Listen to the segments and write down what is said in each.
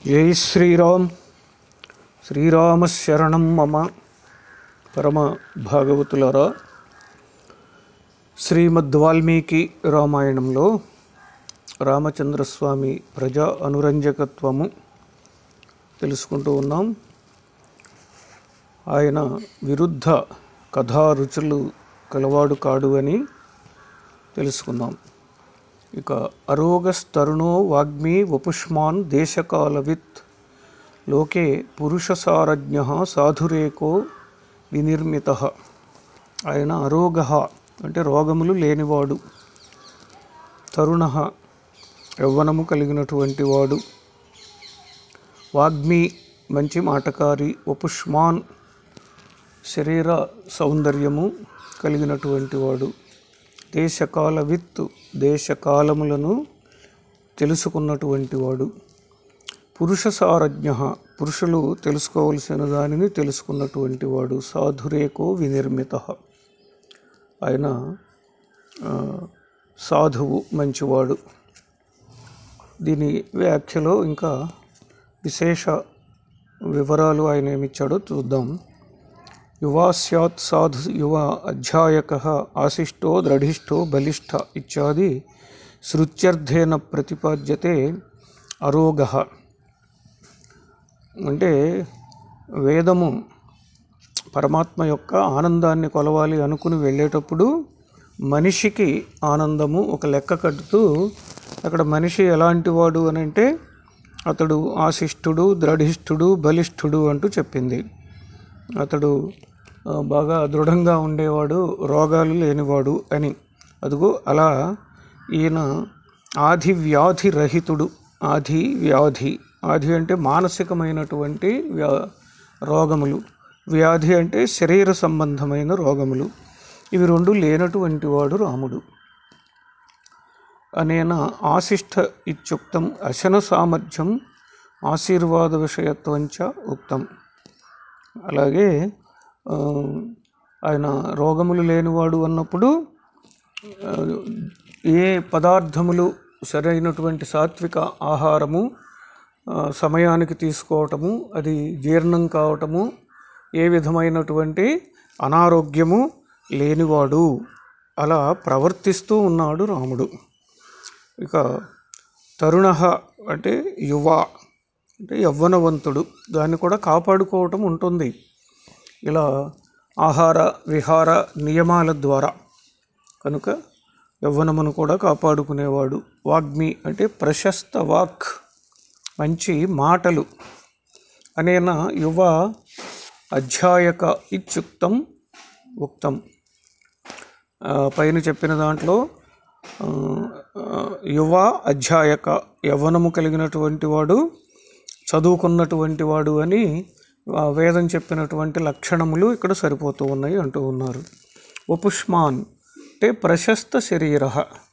జై శ్రీరామ్ శ్రీరామశరణం మమ పరమ భాగవతులరా శ్రీమద్ వాల్మీకి రామాయణంలో రామచంద్రస్వామి ప్రజా అనురంజకత్వము తెలుసుకుంటూ ఉన్నాం ఆయన విరుద్ధ కథా రుచులు కలవాడు కాడు అని తెలుసుకుందాం ఇక అరోగస్తరుణో వాగ్మీ వపుష్మాన్ దేశకాలవిత్ లోకే పురుషసారజ్ఞ సాధురేకో వినిర్మిత ఆయన అరోగ అంటే రోగములు లేనివాడు తరుణ యవ్వనము కలిగినటువంటి వాడు వాగ్మీ మంచి మాటకారి వపుష్మాన్ శరీర సౌందర్యము కలిగినటువంటి వాడు దేశకాల విత్ దేశకాలములను తెలుసుకున్నటువంటి వాడు పురుష సారజ్ఞ పురుషులు తెలుసుకోవలసిన దానిని తెలుసుకున్నటువంటి వాడు సాధురేకో వినిర్మిత ఆయన ఆ, సాధువు మంచివాడు దీని వ్యాఖ్యలో ఇంకా విశేష వివరాలు ఆయన ఏమిచ్చాడో చూద్దాం యువా స్యాత్ సాధు యువ అధ్యాయక ఆశిష్టో దృఢిష్టో బలిష్ట ఇత్యాది శృత్యర్థేన ప్రతిపాద్యతే అరోగ అంటే వేదము పరమాత్మ యొక్క ఆనందాన్ని కొలవాలి అనుకుని వెళ్ళేటప్పుడు మనిషికి ఆనందము ఒక లెక్క కట్టుతూ అక్కడ మనిషి ఎలాంటి వాడు అని అంటే అతడు ఆశిష్ఠుడు దృఢిష్ఠుడు బలిష్ఠుడు అంటూ చెప్పింది అతడు ఆ, బాగా దృఢంగా ఉండేవాడు రోగాలు లేనివాడు అని అదిగో అలా ఈయన ఆది వ్యాధి రహితుడు ఆది వ్యాధి ఆది అంటే మానసికమైనటువంటి వ్యా రోగములు వ్యాధి అంటే శరీర సంబంధమైన రోగములు ఇవి రెండు లేనటువంటి వాడు రాముడు అనేన ఆశిష్ట ఇత్యుక్తం అశన సామర్థ్యం ఆశీర్వాద విషయత్వంచ ఉక్తం అలాగే ఆ, ఆయన రోగములు లేనివాడు అన్నప్పుడు ఆ, ఏ పదార్థములు సరైనటువంటి సాత్విక ఆహారము ఆ, సమయానికి తీసుకోవటము అది జీర్ణం కావటము ఏ విధమైనటువంటి అనారోగ్యము లేనివాడు అలా ప్రవర్తిస్తూ ఉన్నాడు రాముడు ఇక తరుణ అంటే యువ అంటే యవ్వనవంతుడు దాన్ని కూడా కాపాడుకోవటం ఉంటుంది ఇలా ఆహార విహార నియమాల ద్వారా కనుక యవ్వనమును కూడా కాపాడుకునేవాడు వాగ్మి అంటే ప్రశస్త వాక్ మంచి మాటలు అనేన యువ అధ్యాయక ఇత్యుక్తం ఉక్తం ఆ, పైన చెప్పిన దాంట్లో ఆ, ఆ, యువ అధ్యాయక యవ్వనము కలిగినటువంటి వాడు చదువుకున్నటువంటి వాడు అని ఆ, వేదం చెప్పినటువంటి లక్షణములు ఇక్కడ సరిపోతూ ఉన్నాయి అంటూ ఉన్నారు ఉపుష్మాన్ అంటే ప్రశస్త శరీర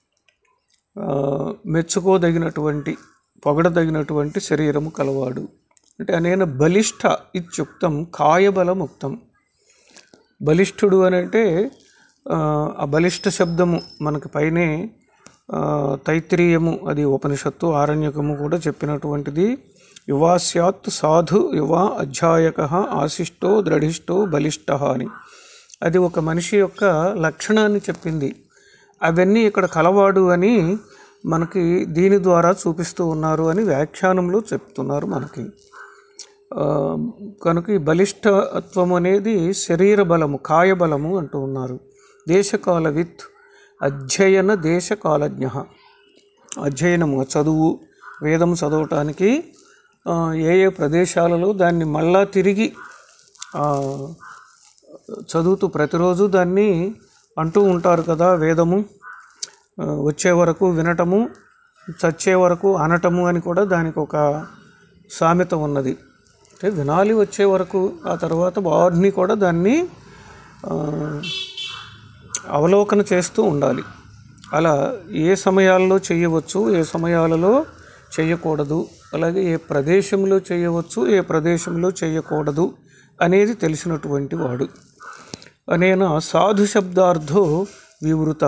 మెచ్చుకోదగినటువంటి పొగడదగినటువంటి శరీరము కలవాడు అంటే అనేన బలిష్ట ఇత్యుక్తం కాయబలముక్తం బలిష్ఠుడు అని అంటే ఆ, ఆ బలిష్ఠ శబ్దము మనకి పైనే ఆ, తైత్రీయము అది ఉపనిషత్తు ఆరణ్యకము కూడా చెప్పినటువంటిది యువా స్యాత్ సాధు యువ అధ్యాయక ఆశిష్టో దృఢిష్టో బలిష్ట అని అది ఒక మనిషి యొక్క లక్షణాన్ని చెప్పింది అవన్నీ ఇక్కడ కలవాడు అని మనకి దీని ద్వారా చూపిస్తూ ఉన్నారు అని వ్యాఖ్యానంలో చెప్తున్నారు మనకి ఆ, కనుక ఈ బలిష్టత్వం అనేది శరీర బలము కాయ బలము అంటూ ఉన్నారు దేశకాల విత్ అధ్యయన దేశకాలజ్ఞ అధ్యయనము చదువు వేదం చదవటానికి ఆ, ఏ ఏ ప్రదేశాలలో దాన్ని మళ్ళా తిరిగి ఆ, చదువుతూ ప్రతిరోజు దాన్ని అంటూ ఉంటారు కదా వేదము ఆ, వచ్చే వరకు వినటము చచ్చే వరకు అనటము అని కూడా దానికి ఒక సామెత ఉన్నది అంటే వినాలి వచ్చే వరకు ఆ తర్వాత వారిని కూడా దాన్ని ఆ, అవలోకన చేస్తూ ఉండాలి అలా ఏ సమయాల్లో చేయవచ్చు ఏ సమయాలలో చేయకూడదు అలాగే ఏ ప్రదేశంలో చేయవచ్చు ఏ ప్రదేశంలో చేయకూడదు అనేది తెలిసినటువంటి వాడు అనేన సాధు శబ్దార్థో వివృత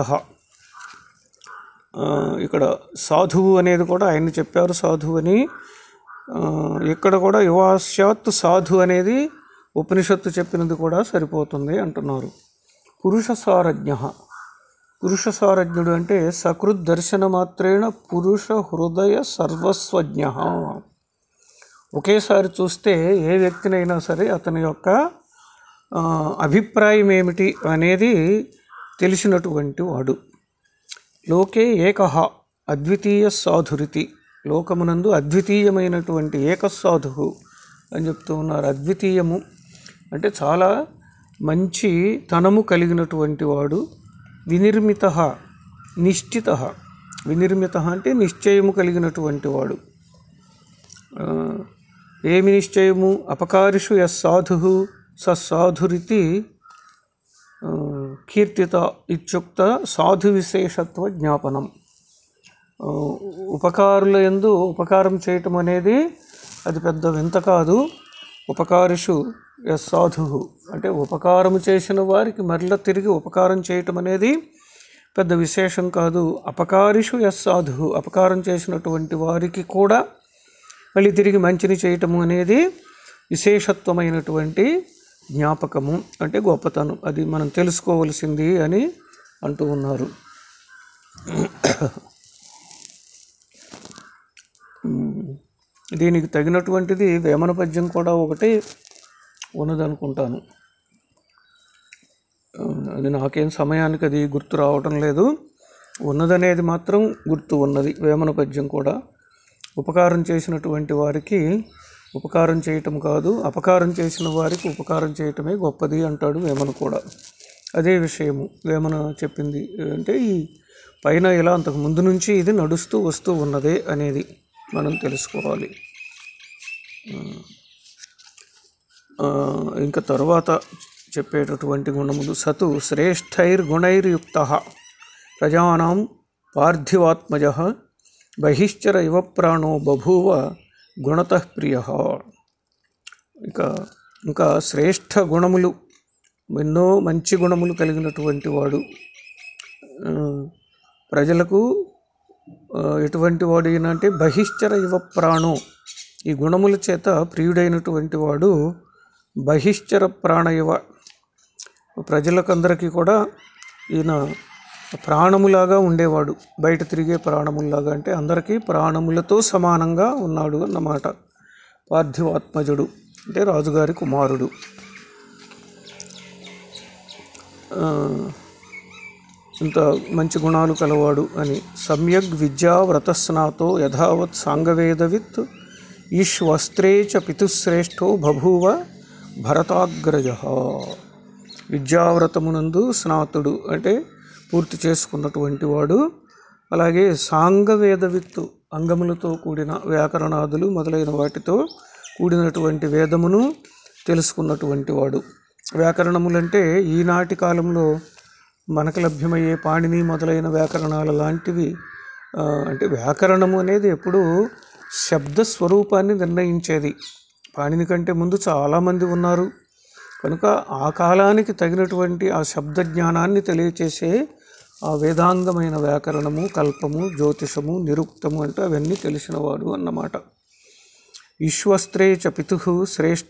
ఆ, ఇక్కడ సాధువు అనేది కూడా ఆయన చెప్పారు సాధువు అని ఆ, ఇక్కడ కూడా యువాస్యాత్ సాధు అనేది ఉపనిషత్తు చెప్పినది కూడా సరిపోతుంది అంటున్నారు పురుష సారజ్ఞ పురుష సారజ్ఞుడు అంటే సకృద్ దర్శన మాత్రేణ పురుష హృదయ సర్వస్వజ్ఞ ఒకేసారి చూస్తే ఏ వ్యక్తినైనా సరే అతని యొక్క ఆ, అభిప్రాయం ఏమిటి అనేది తెలిసినటువంటి వాడు లోకే ఏకహ అద్వితీయ సాధురితి లోకమునందు అద్వితీయమైనటువంటి ఏక సాధు అని చెప్తూ ఉన్నారు అద్వితీయము అంటే చాలా మంచి తనము కలిగినటువంటి వాడు వినిర్మిత నిశ్చిత వినిర్మిత అంటే నిశ్చయము కలిగినటువంటి వాడు ఆ, ఏమి నిశ్చయము అపకారిషు యస్సాధు సస్సాధురితి ఆ, కీర్తిత ఇత్యుక్త సాధు విశేషత్వ జ్ఞాపనం ఆ, ఉపకారుల ఎందు ఉపకారం చేయటం అనేది అది పెద్ద వింత కాదు ఉపకారిషు యస్సాధు అంటే ఉపకారము చేసిన వారికి మరల తిరిగి ఉపకారం చేయటం అనేది పెద్ద విశేషం కాదు అపకారిషు యస్సాధు అపకారం చేసినటువంటి వారికి కూడా మళ్ళీ తిరిగి మంచిని చేయటము అనేది విశేషత్వమైనటువంటి జ్ఞాపకము అంటే గొప్పతనం అది మనం తెలుసుకోవలసింది అని అంటూ ఉన్నారు దీనికి తగినటువంటిది వేమన పద్యం కూడా ఒకటి ఉన్నదనుకుంటాను అది నాకేం సమయానికి అది గుర్తు రావటం లేదు ఉన్నదనేది మాత్రం గుర్తు ఉన్నది వేమన పద్యం కూడా ఉపకారం చేసినటువంటి వారికి ఉపకారం చేయటం కాదు అపకారం చేసిన వారికి ఉపకారం చేయటమే గొప్పది అంటాడు వేమన కూడా అదే విషయము వేమన చెప్పింది అంటే ఈ పైన ఇలా అంతకు ముందు నుంచి ఇది నడుస్తూ వస్తూ ఉన్నదే అనేది మనం తెలుసుకోవాలి ఆ, ఇంకా తర్వాత చెప్పేటటువంటి గుణములు సతు శ్రేష్టైర్ గుణైర్యుక్త ప్రజానాం పార్థివాత్మజ బహిశ్చర ఇవ ప్రాణో బభూవ గుణత ప్రియ ఇంకా ఇంకా శ్రేష్ఠ గుణములు ఎన్నో మంచి గుణములు కలిగినటువంటి వాడు ఆ, ప్రజలకు ఆ, ఎటువంటి వాడు ఈయన అంటే బహిశ్చర ఇవ ప్రాణో ఈ గుణముల చేత ప్రియుడైనటువంటి వాడు బహిశ్చర ప్రాణ ఇవ ప్రజలకందరికీ కూడా ఈయన ప్రాణములాగా ఉండేవాడు బయట తిరిగే ప్రాణములాగా అంటే అందరికీ ప్రాణములతో సమానంగా ఉన్నాడు అన్నమాట పార్థివాత్మజుడు అంటే రాజుగారి కుమారుడు ఆ, ఇంత మంచి గుణాలు కలవాడు అని సమ్యగ్ విద్యా వ్రతస్నాతో యథావత్ సాంగవేదవిత్ ఈశ్వస్త్రే చ పితుశ్రేష్టో బభూవ భరతాగ్రజ విద్యావ్రతమునందు స్నాతుడు అంటే పూర్తి చేసుకున్నటువంటి వాడు అలాగే సాంగవేదవిత్తు అంగములతో కూడిన వ్యాకరణాదులు మొదలైన వాటితో కూడినటువంటి వేదమును తెలుసుకున్నటువంటి వాడు వ్యాకరణములంటే ఈనాటి కాలంలో మనకు లభ్యమయ్యే పాణిని మొదలైన వ్యాకరణాలు లాంటివి ఆ, అంటే వ్యాకరణము అనేది ఎప్పుడూ శబ్ద స్వరూపాన్ని నిర్ణయించేది పాణిని కంటే ముందు చాలామంది ఉన్నారు కనుక ఆ కాలానికి తగినటువంటి ఆ శబ్ద జ్ఞానాన్ని తెలియచేసే ఆ వేదాంగమైన వ్యాకరణము కల్పము జ్యోతిషము నిరుక్తము అంటే అవన్నీ తెలిసినవాడు అన్నమాట విశ్వస్త్రే చ పితు శ్రేష్ఠ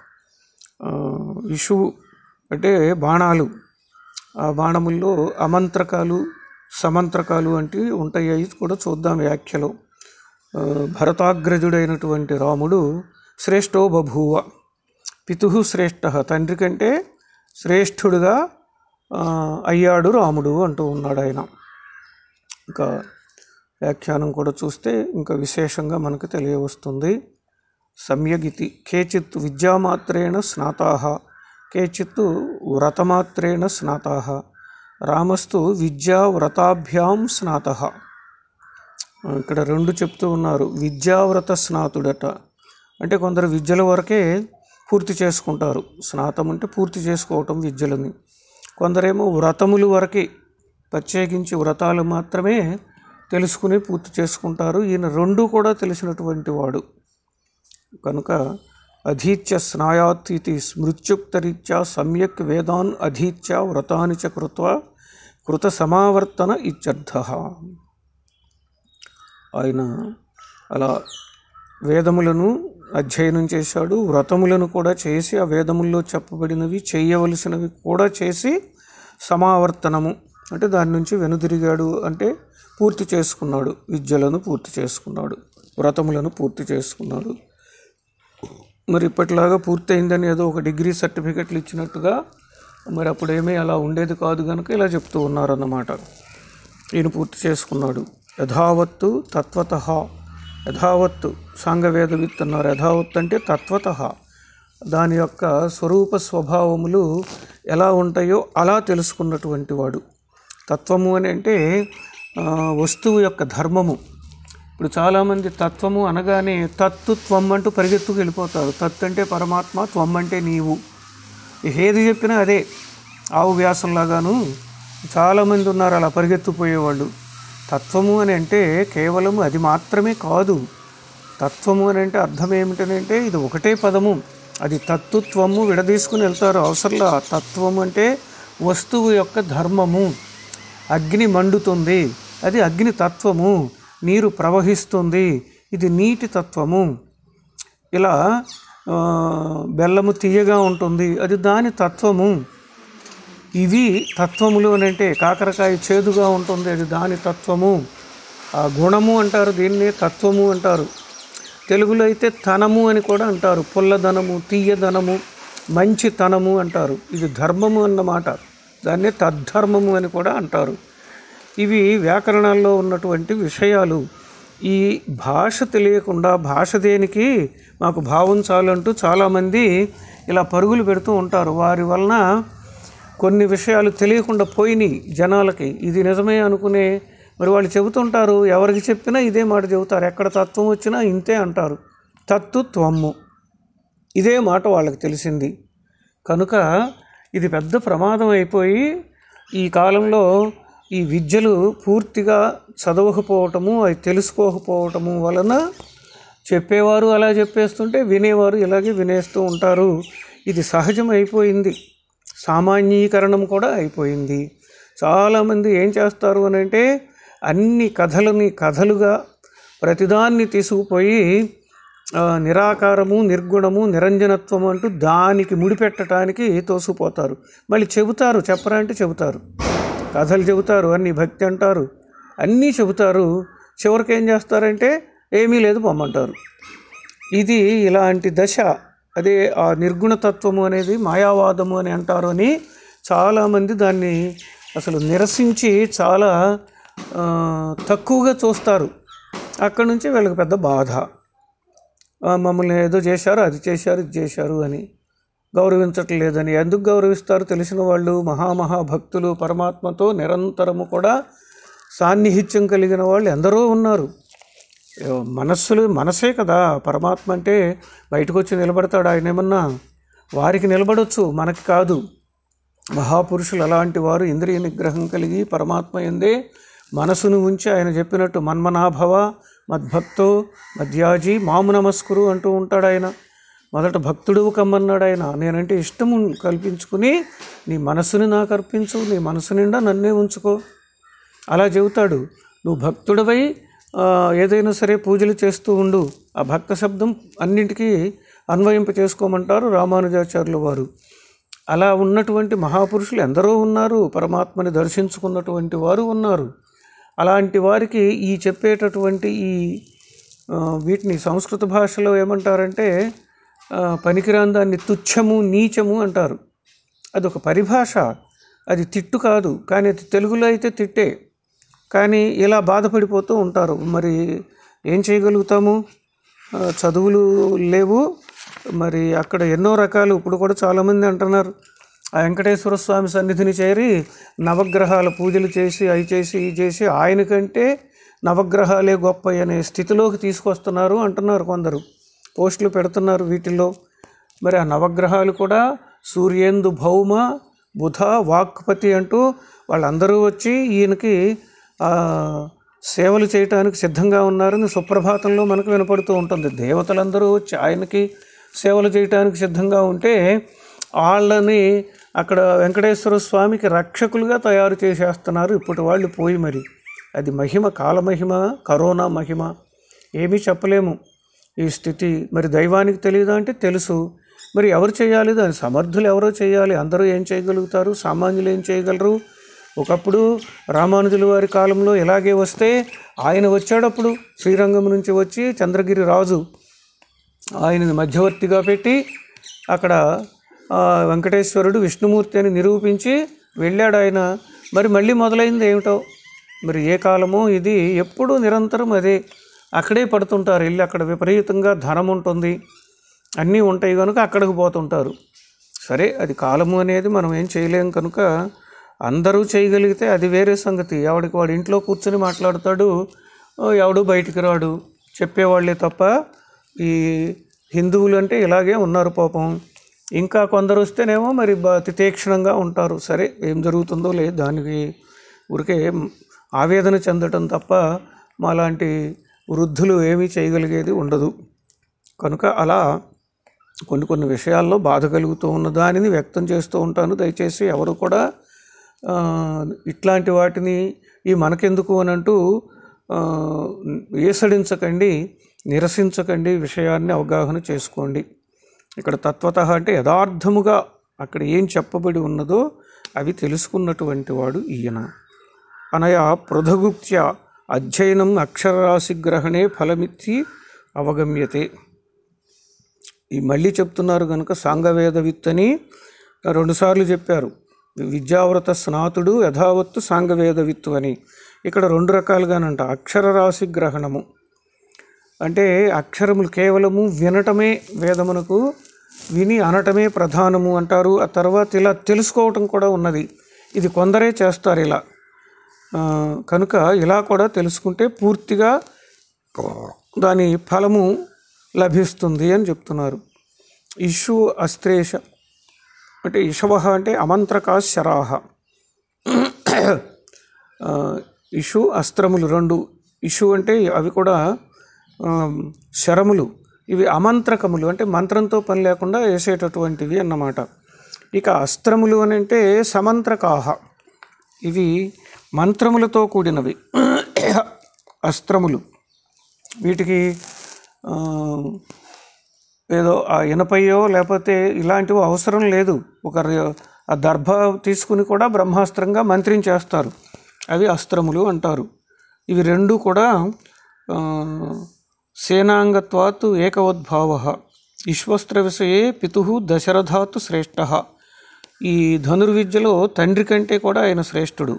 విషువు అంటే బాణాలు ఆ బాణముల్లో అమంత్రకాలు సమంత్రకాలు అంటే ఉంటాయి అవి కూడా చూద్దాం వ్యాఖ్యలో ఆ, భరతాగ్రజుడైనటువంటి రాముడు శ్రేష్టో బభూవ పితు శ్రేష్ఠ తండ్రి కంటే శ్రేష్ఠుడుగా ఆ, అయ్యాడు రాముడు అంటూ ఉన్నాడు ఆయన ఇంకా వ్యాఖ్యానం కూడా చూస్తే ఇంకా విశేషంగా మనకు తెలియవస్తుంది సమ్యగితి కేచిత్ విద్యామాత్రేణ స్నాతా కేచిత్ వ్రతమాత్రేణ స్నాతా రామస్తు విద్యా వ్రతాభ్యాం స్నాత ఇక్కడ రెండు చెప్తూ ఉన్నారు విద్యావ్రత స్నాతుడట అంటే కొందరు విద్యల వరకే పూర్తి చేసుకుంటారు స్నాతం అంటే పూర్తి చేసుకోవటం విద్యలని కొందరేమో వ్రతములు వరకే ప్రత్యేకించి వ్రతాలు మాత్రమే తెలుసుకుని పూర్తి చేసుకుంటారు ఈయన రెండు కూడా తెలిసినటువంటి వాడు కనుక అధీత్య స్నాయాత్ ఇది స్మృత్యుక్తరీత్యా సమ్యక్ వేదాన్ అధీత్య వ్రతాని చ కృత్వా కృత సమావర్తన ఇత్యర్థ ఆయన అలా వేదములను అధ్యయనం చేశాడు వ్రతములను కూడా చేసి ఆ వేదముల్లో చెప్పబడినవి చేయవలసినవి కూడా చేసి సమావర్తనము అంటే దాని నుంచి వెనుదిరిగాడు అంటే పూర్తి చేసుకున్నాడు విద్యలను పూర్తి చేసుకున్నాడు వ్రతములను పూర్తి చేసుకున్నాడు మరి ఇప్పటిలాగా పూర్తయిందని ఏదో ఒక డిగ్రీ సర్టిఫికెట్లు ఇచ్చినట్టుగా మరి అప్పుడేమీ అలా ఉండేది కాదు కనుక ఇలా చెప్తూ ఉన్నారన్నమాట ఈయన పూర్తి చేసుకున్నాడు యథావత్తు తత్వత యథావత్తు సాంగవేదవిత్ అన్నారు యథావత్ అంటే తత్వత దాని యొక్క స్వరూప స్వభావములు ఎలా ఉంటాయో అలా తెలుసుకున్నటువంటి వాడు తత్వము అని అంటే ఆ, వస్తువు యొక్క ధర్మము ఇప్పుడు చాలామంది తత్వము అనగానే తత్తు త్వం అంటూ పరిగెత్తుకు వెళ్ళిపోతారు తత్ అంటే పరమాత్మ త్వం అంటే నీవు ఏది చెప్పినా అదే ఆవు వ్యాసంలాగాను చాలామంది ఉన్నారు అలా పరిగెత్తుపోయేవాళ్ళు తత్వము అని అంటే కేవలం అది మాత్రమే కాదు తత్వము అని అంటే అర్థం ఏమిటనంటే ఇది ఒకటే పదము అది తత్తుత్వము విడదీసుకుని వెళ్తారు అవసరంలా తత్వము అంటే వస్తువు యొక్క ధర్మము అగ్ని మండుతుంది అది అగ్ని తత్వము నీరు ప్రవహిస్తుంది ఇది నీటి తత్వము ఇలా ఆ, బెల్లము తీయగా ఉంటుంది అది దాని తత్వము ఇవి తత్వములు అని అంటే కాకరకాయ చేదుగా ఉంటుంది అది దాని తత్వము ఆ గుణము అంటారు దీన్ని తత్వము అంటారు తెలుగులో అయితే తనము అని కూడా అంటారు పుల్లదనము తీయదనము మంచితనము అంటారు ఇది ధర్మము అన్నమాట దాన్నే తద్ధర్మము అని కూడా అంటారు ఇవి వ్యాకరణాల్లో ఉన్నటువంటి విషయాలు ఈ భాష తెలియకుండా భాష దేనికి మాకు భావం చాలంటూ చాలామంది ఇలా పరుగులు పెడుతూ ఉంటారు వారి వలన కొన్ని విషయాలు తెలియకుండా పోయినాయి జనాలకి ఇది నిజమే అనుకునే మరి వాళ్ళు చెబుతుంటారు ఎవరికి చెప్పినా ఇదే మాట చెబుతారు ఎక్కడ తత్వం వచ్చినా ఇంతే అంటారు తత్తు త్వమ్ము ఇదే మాట వాళ్ళకి తెలిసింది కనుక ఇది పెద్ద ప్రమాదం అయిపోయి ఈ కాలంలో ఈ విద్యలు పూర్తిగా చదవకపోవటము అవి తెలుసుకోకపోవటము వలన చెప్పేవారు అలా చెప్పేస్తుంటే వినేవారు ఇలాగే వినేస్తూ ఉంటారు ఇది సహజం అయిపోయింది సామాన్యీకరణం కూడా అయిపోయింది చాలామంది ఏం చేస్తారు అని అంటే అన్ని కథలని కథలుగా ప్రతిదాన్ని తీసుకుపోయి ఆ, నిరాకారము నిర్గుణము నిరంజనత్వము అంటూ దానికి ముడిపెట్టడానికి తోసుకుపోతారు మళ్ళీ చెబుతారు చెప్పరా అంటే చెబుతారు కథలు చెబుతారు అన్ని భక్తి అంటారు అన్నీ చెబుతారు చివరికి ఏం చేస్తారంటే ఏమీ లేదు పొమ్మంటారు ఇది ఇలాంటి దశ అదే ఆ నిర్గుణతత్వము అనేది మాయావాదము అని అంటారు అని చాలామంది దాన్ని అసలు నిరసించి చాలా ఆ, తక్కువగా చూస్తారు అక్కడి నుంచి వీళ్ళకి పెద్ద బాధ ఆ, మమ్మల్ని ఏదో చేశారు అది చేశారు ఇది చేశారు అని గౌరవించట్లేదని ఎందుకు గౌరవిస్తారు తెలిసిన వాళ్ళు మహామహా భక్తులు పరమాత్మతో నిరంతరము కూడా సాన్నిహిత్యం కలిగిన వాళ్ళు ఎందరో ఉన్నారు ఏ, మనస్సులు మనసే కదా పరమాత్మ అంటే బయటకు వచ్చి నిలబడతాడు ఆయన ఏమన్నా వారికి నిలబడొచ్చు మనకి కాదు మహాపురుషులు అలాంటి వారు ఇంద్రియ నిగ్రహం కలిగి పరమాత్మ ఎందే మనసును ఉంచి ఆయన చెప్పినట్టు మన్మనాభవ మద్భక్తో మధ్యాజీ మాము నమస్కురు అంటూ ఉంటాడు ఆయన మొదట భక్తుడు కమ్మన్నాడు ఆయన నేనంటే ఇష్టము కల్పించుకుని నీ మనసుని నాకు అర్పించు నీ మనసు నిండా నన్నే ఉంచుకో అలా చెబుతాడు నువ్వు భక్తుడవై ఆ, ఏదైనా సరే పూజలు చేస్తూ ఉండు ఆ భక్త శబ్దం అన్నింటికీ అన్వయింప చేసుకోమంటారు రామానుజాచార్యుల వారు అలా ఉన్నటువంటి మహాపురుషులు ఎందరో ఉన్నారు పరమాత్మని దర్శించుకున్నటువంటి వారు ఉన్నారు అలాంటి వారికి ఈ చెప్పేటటువంటి ఈ ఆ, వీటిని సంస్కృత భాషలో ఏమంటారంటే ఆ, పనికిరాని దాన్ని తుచ్చము నీచము అంటారు అదొక పరిభాష అది తిట్టు కాదు కానీ అది తెలుగులో అయితే తిట్టే కానీ ఇలా బాధపడిపోతూ ఉంటారు మరి ఏం చేయగలుగుతాము ఆ, చదువులు లేవు మరి అక్కడ ఎన్నో రకాలు ఇప్పుడు కూడా చాలామంది అంటున్నారు ఆ వెంకటేశ్వర స్వామి సన్నిధిని చేరి నవగ్రహాల పూజలు చేసి అవి చేసి ఇవి చేసి ఆయనకంటే నవగ్రహాలే గొప్ప అనే స్థితిలోకి తీసుకొస్తున్నారు అంటున్నారు కొందరు పోస్టులు పెడుతున్నారు వీటిల్లో మరి ఆ నవగ్రహాలు కూడా సూర్యేందు భౌమ బుధ వాక్పతి అంటూ వాళ్ళందరూ వచ్చి ఈయనకి ఆ, సేవలు చేయటానికి సిద్ధంగా ఉన్నారని సుప్రభాతంలో మనకు వినపడుతూ ఉంటుంది దేవతలందరూ వచ్చి ఆయనకి సేవలు చేయటానికి సిద్ధంగా ఉంటే వాళ్ళని అక్కడ వెంకటేశ్వర స్వామికి రక్షకులుగా తయారు చేసేస్తున్నారు ఇప్పటి వాళ్ళు పోయి మరి అది మహిమ కాలమహిమ కరోనా మహిమ ఏమీ చెప్పలేము ఈ స్థితి మరి దైవానికి తెలియదా అంటే తెలుసు మరి ఎవరు చేయాలి దాని సమర్థులు ఎవరో చేయాలి అందరూ ఏం చేయగలుగుతారు సామాన్యులు ఏం చేయగలరు ఒకప్పుడు రామానుజుల వారి కాలంలో ఇలాగే వస్తే ఆయన వచ్చేటప్పుడు శ్రీరంగం నుంచి వచ్చి చంద్రగిరి రాజు ఆయనని మధ్యవర్తిగా పెట్టి అక్కడ ఆ, వెంకటేశ్వరుడు విష్ణుమూర్తి అని నిరూపించి వెళ్ళాడు ఆయన మరి మళ్ళీ మొదలైంది ఏమిటో మరి ఏ కాలమో ఇది ఎప్పుడూ నిరంతరం అదే అక్కడే పడుతుంటారు వెళ్ళి అక్కడ విపరీతంగా ధనం ఉంటుంది అన్నీ ఉంటాయి కనుక అక్కడికి పోతుంటారు సరే అది కాలము అనేది మనం ఏం చేయలేం కనుక అందరూ చేయగలిగితే అది వేరే సంగతి ఎవడికి వాడు ఇంట్లో కూర్చొని మాట్లాడతాడు ఓ, ఎవడు బయటికి రాడు చెప్పేవాళ్ళే తప్ప ఈ హిందువులు అంటే ఇలాగే ఉన్నారు పాపం ఇంకా కొందరు వస్తేనేమో మరి బా- తితీక్షణంగా ఉంటారు సరే ఏం జరుగుతుందో లేదు దానికి ఊరికే ఆవేదన చెందటం తప్ప మాలాంటి వృద్ధులు ఏమీ చేయగలిగేది ఉండదు కనుక అలా కొన్ని కొన్ని విషయాల్లో బాధ కలుగుతూ ఉన్న దానిని వ్యక్తం చేస్తూ ఉంటాను దయచేసి ఎవరు కూడా ఆ, ఇట్లాంటి వాటిని ఈ మనకెందుకు అని అంటూ ఆ, ఏసడించకండి నిరసించకండి విషయాన్ని అవగాహన చేసుకోండి ఇక్కడ తత్వత అంటే యథార్థముగా అక్కడ ఏం చెప్పబడి ఉన్నదో అవి తెలుసుకున్నటువంటి వాడు ఈయన అనయా పృథగుప్త్య అధ్యయనం అక్షరరాశి గ్రహణే ఫలమిత్తి అవగమ్యతే ఈ మళ్ళీ చెప్తున్నారు కనుక సాంగవేద విత్తని రెండుసార్లు చెప్పారు విద్యావ్రత స్నాతుడు యథావత్తు సాంగవేద విత్తు అని ఇక్కడ రెండు రకాలుగానంట అక్షరరాశి గ్రహణము అంటే అక్షరములు కేవలము వినటమే వేదమునకు విని అనటమే ప్రధానము అంటారు ఆ తర్వాత ఇలా తెలుసుకోవటం కూడా ఉన్నది ఇది కొందరే చేస్తారు ఇలా ఆ, కనుక ఇలా కూడా తెలుసుకుంటే పూర్తిగా దాని ఫలము లభిస్తుంది అని చెప్తున్నారు ఇషు అస్త్రేష అంటే ఇషవ అంటే అమంత్రకా శరాహ ఆ, ఇషు అస్త్రములు రెండు ఇషు అంటే అవి కూడా ఆ, శరములు ఇవి అమంత్రకములు అంటే మంత్రంతో పని లేకుండా వేసేటటువంటివి అన్నమాట ఇక అస్త్రములు అని అంటే సమంత్రకాహ ఇవి మంత్రములతో కూడినవి అస్త్రములు వీటికి ఆ, ఏదో ఆ ఇనపయ్యో లేకపోతే ఇలాంటివి అవసరం లేదు ఒక ర- ఆ దర్భ తీసుకుని కూడా బ్రహ్మాస్త్రంగా మంత్రించేస్తారు అవి అస్త్రములు అంటారు ఇవి రెండు కూడా ఆ, సేనాంగత్వాత్ ఏకవద్భావ విశ్వస్త్ర విషయే పితు దశరథాత్ శ్రేష్ఠ ఈ ధనుర్విద్యలో తండ్రి కంటే కూడా ఆయన శ్రేష్ఠుడు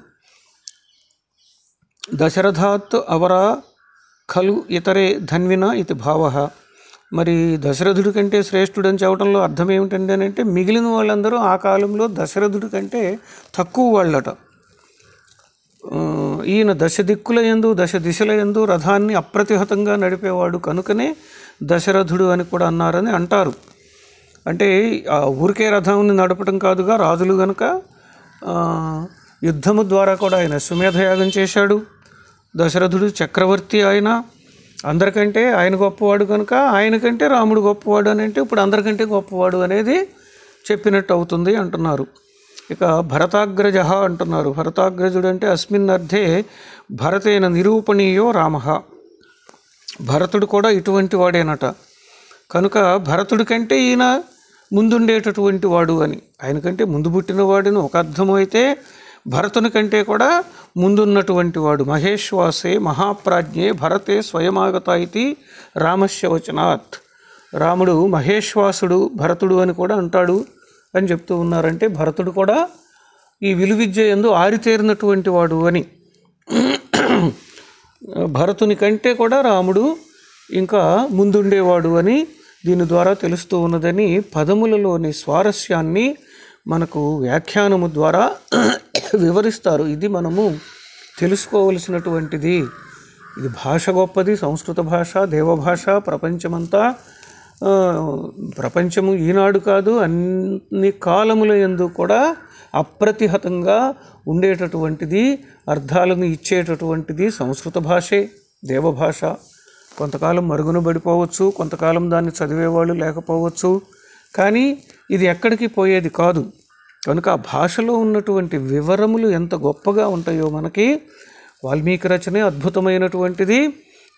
దశరథాత్ అవరా ఖలు ఇతరే ధన్విన ఇది భావ మరి దశరథుడి కంటే శ్రేష్ఠుడని చెప్పడంలో అర్థం ఏమిటండి అని అంటే మిగిలిన వాళ్ళందరూ ఆ కాలంలో దశరథుడి కంటే తక్కువ వాళ్ళట ఆ, ఈయన దశ దిక్కుల ఎందు దశ దిశల ఎందు రథాన్ని అప్రతిహతంగా నడిపేవాడు కనుకనే దశరథుడు అని కూడా అన్నారని అంటారు అంటే ఆ ఊరికే రథాన్ని నడపటం కాదుగా రాజులు గనుక ఆ, యుద్ధము ద్వారా కూడా ఆయన సుమేధయాగం చేశాడు దశరథుడు చక్రవర్తి ఆయన అందరికంటే ఆయన గొప్పవాడు కనుక ఆయనకంటే రాముడు గొప్పవాడు అని అంటే ఇప్పుడు అందరికంటే గొప్పవాడు అనేది చెప్పినట్టు అవుతుంది అంటున్నారు ఇక భరతాగ్రజ అంటున్నారు భరతాగ్రజుడు అంటే అస్మిన్ అర్థే భరతేన నిరూపణీయో రామ భరతుడు కూడా ఇటువంటి వాడేనట కనుక భరతుడి కంటే ఈయన ముందుండేటటువంటి వాడు అని ఆయన కంటే ముందు పుట్టినవాడని ఒక అర్థం అయితే భరతుని కంటే కూడా ముందున్నటువంటి వాడు మహేశ్వాసే మహాప్రాజ్ఞే భరతే స్వయమాగత ఇది రామస్య వచనాత్ రాముడు మహేశ్వాసుడు భరతుడు అని కూడా అంటాడు అని చెప్తూ ఉన్నారంటే భరతుడు కూడా ఈ విలువిద్య ఎందు ఆరితేరినటువంటి వాడు అని భరతుని కంటే కూడా రాముడు ఇంకా ముందుండేవాడు అని దీని ద్వారా తెలుస్తూ ఉన్నదని పదములలోని స్వారస్యాన్ని మనకు వ్యాఖ్యానము ద్వారా వివరిస్తారు ఇది మనము తెలుసుకోవలసినటువంటిది ఇది భాష గొప్పది సంస్కృత భాష దేవభాష ప్రపంచమంతా ఆ, ప్రపంచము ఈనాడు కాదు అన్ని కాలముల యందు కూడా అప్రతిహతంగా ఉండేటటువంటిది అర్థాలను ఇచ్చేటటువంటిది సంస్కృత భాషే దేవభాష కొంతకాలం మరుగున పడిపోవచ్చు కొంతకాలం దాన్ని చదివేవాళ్ళు లేకపోవచ్చు కానీ ఇది ఎక్కడికి పోయేది కాదు కనుక ఆ భాషలో ఉన్నటువంటి వివరములు ఎంత గొప్పగా ఉంటాయో మనకి వాల్మీకి రచనే అద్భుతమైనటువంటిది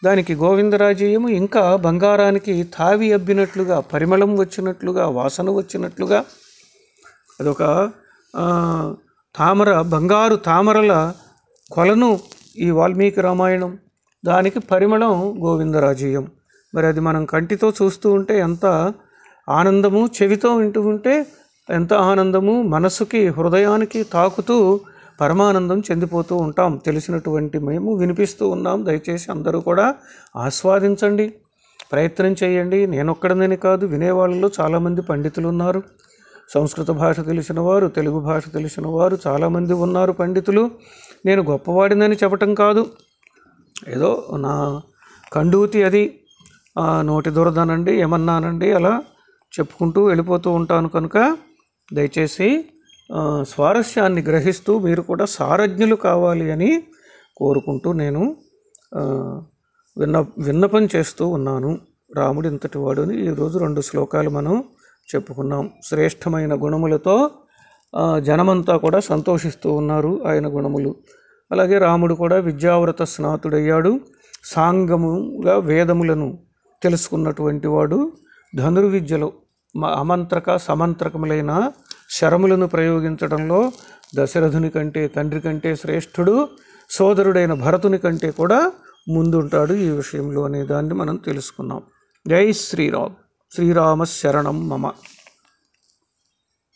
దానికి గోవిందరాజేయము ఇంకా బంగారానికి తావి అబ్బినట్లుగా పరిమళం వచ్చినట్లుగా వాసన వచ్చినట్లుగా అదొక ఆ, తామర బంగారు తామరల కొలను ఈ వాల్మీకి రామాయణం దానికి పరిమళం గోవిందరాజీయం మరి అది మనం కంటితో చూస్తూ ఉంటే ఎంత ఆనందము చెవితో వింటూ ఉంటే ఎంత ఆనందము మనసుకి హృదయానికి తాకుతూ పరమానందం చెందిపోతూ ఉంటాం తెలిసినటువంటి మేము వినిపిస్తూ ఉన్నాం దయచేసి అందరూ కూడా ఆస్వాదించండి ప్రయత్నం చేయండి నేనొక్కడనని కాదు వినేవాళ్ళలో చాలామంది పండితులు ఉన్నారు సంస్కృత భాష తెలిసిన వారు తెలుగు భాష తెలిసిన వారు చాలామంది ఉన్నారు పండితులు నేను గొప్పవాడినని చెప్పటం కాదు ఏదో నా కండూతి అది ఆ, నోటి దురదనండి ఏమన్నానండి అలా చెప్పుకుంటూ వెళ్ళిపోతూ ఉంటాను కనుక దయచేసి ఆ, స్వారస్యాన్ని గ్రహిస్తూ మీరు కూడా సారజ్ఞులు కావాలి అని కోరుకుంటూ నేను ఆ, విన్న విన్నపం చేస్తూ ఉన్నాను రాముడు ఇంతటి వాడు అని ఈరోజు రెండు శ్లోకాలు మనం చెప్పుకున్నాం శ్రేష్టమైన గుణములతో ఆ, జనమంతా కూడా సంతోషిస్తూ ఉన్నారు ఆయన గుణములు అలాగే రాముడు కూడా విద్యావ్రత స్నాతుడయ్యాడు సాంగముగా వేదములను తెలుసుకున్నటువంటి వాడు ధనుర్విద్యలో మ- అమంత్రక సమంత్రకములైన శరములను ప్రయోగించడంలో దశరథుని కంటే తండ్రి కంటే శ్రేష్ఠుడు సోదరుడైన భరతుని కంటే కూడా ముందుంటాడు ఈ విషయంలో అనే దాన్ని మనం తెలుసుకున్నాం జై శ్రీరామ్ శ్రీరామ శరణం మమ